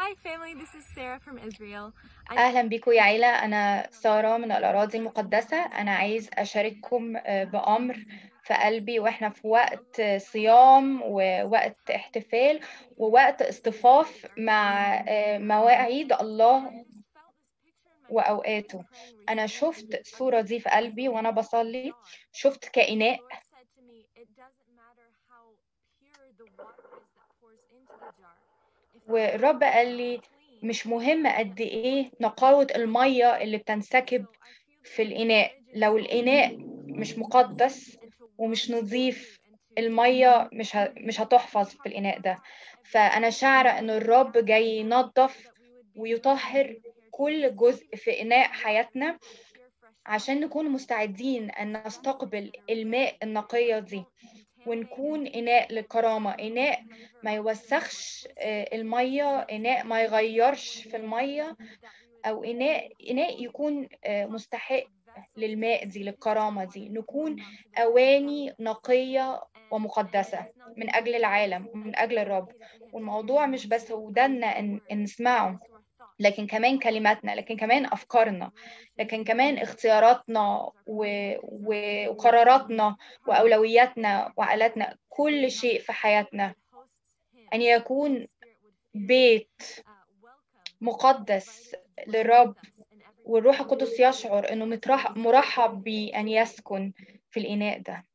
Hi family, this is Sarah from Israel. I أهلا بيكم يا عيلة أنا سارة من الأراضي المقدسة أنا عايز أشارككم آه، بأمر في قلبي وإحنا في وقت صيام ووقت احتفال ووقت اصطفاف مع آه، مواعيد الله وأوقاته أنا شفت الصورة دي في قلبي وأنا بصلي شفت كائنات Lord said to me, it doesn't matter how pure the water is that pours into the jar. If the والرب jar قال is لي unclean, مش مهم قد إيه نقاوة المية اللي بتنسكب so I feel في very الإناء religious لو all الإناء مش مقدس and to ومش wash نظيف and to المية مش ه... مش هتحفظ في الإناء ده فأنا شاعرة إن الرب جاي ينظف ويطهر كل جزء في إناء حياتنا عشان نكون مستعدين أن نستقبل الماء النقية دي ونكون إناء للكرامة إناء ما يوسخش آه، المية إناء ما يغيرش في المية أو إناء إناء يكون آه، مستحق للماء دي للكرامة دي نكون أواني نقية ومقدسة من أجل العالم ومن أجل الرب والموضوع مش بس ودنا إن إن نسمعه لكن كمان كلماتنا لكن كمان أفكارنا لكن كمان اختياراتنا و... و... وقراراتنا وأولوياتنا وعقلاتنا كل شيء في حياتنا أن يكون بيت مقدس للرب والروح القدس يشعر أنه مترح... مرحب بأن يسكن في الإناء ده